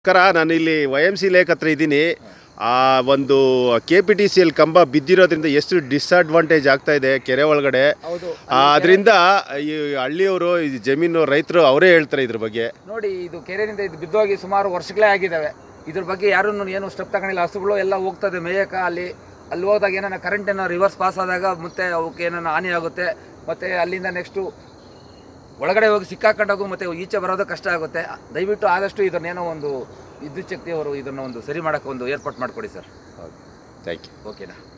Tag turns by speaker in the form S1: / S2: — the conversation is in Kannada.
S1: ಕರ ನಾನು ಇಲ್ಲಿ ವೈ ಎಮ್ ಸಿ ಲೇಕ್ ಹತ್ರ ಇದ್ದೀನಿ ಆ ಒಂದು K P T C L ಕಂಬ ಬಿದ್ದಿರೋದ್ರಿಂದ ಎಷ್ಟು ಡಿಸ್ಅಡ್ವಾಂಟೇಜ್ ಆಗ್ತಾ ಇದೆ ಕೆರೆ ಒಳಗಡೆ
S2: ಹೌದು
S1: ಅದರಿಂದ ಈ ಹಳ್ಳಿಯವರು ಈ ಜಮೀನು ರೈತರು ಅವರೇ ಹೇಳ್ತಾರೆ ಇದ್ರ ಬಗ್ಗೆ
S2: ನೋಡಿ ಇದು ಕೆರೆಯಿಂದ ಇದು ಬಿದ್ದೋಗಿ ಸುಮಾರು ವರ್ಷಗಳೇ ಆಗಿದ್ದಾವೆ ಇದ್ರ ಬಗ್ಗೆ ಯಾರೂ ಏನು ಸ್ಟೆಪ್ ತಗೊಂಡಿಲ್ಲ ಹಸುಗಳು ಎಲ್ಲ ಹೋಗ್ತದೆ ಮೇಯಕ ಅಲ್ಲಿ ಅಲ್ಲಿ ಹೋದಾಗ ಏನಾರ ಕರೆಂಟ್ ಏನೋ ರಿವರ್ಸ್ ಪಾಸ್ ಆದಾಗ ಮತ್ತೆ ಅವಕ್ಕೆ ಏನಾರ ಹಾನಿ ಆಗುತ್ತೆ ಮತ್ತೆ ಅಲ್ಲಿಂದ ನೆಕ್ಸ್ಟು ಒಳಗಡೆ ಹೋಗಿ ಸಿಕ್ಕಾಕೊಂಡೋಗು ಮತ್ತೆ ಈಚೆ ಬರೋದು ಕಷ್ಟ ಆಗುತ್ತೆ ದಯವಿಟ್ಟು ಆದಷ್ಟು ಇದನ್ನೇನೋ ಒಂದು ವಿದ್ಯುತ್ ಶಕ್ತಿಯವರು ಇದನ್ನ ಒಂದು ಸರಿ ಮಾಡೋಕೆ ಒಂದು ಏರ್ಪಾಟ್ ಮಾಡಿಕೊಡಿ ಸರ್
S1: ಥ್ಯಾಂಕ್ ಯು
S2: ಓಕೆನಾ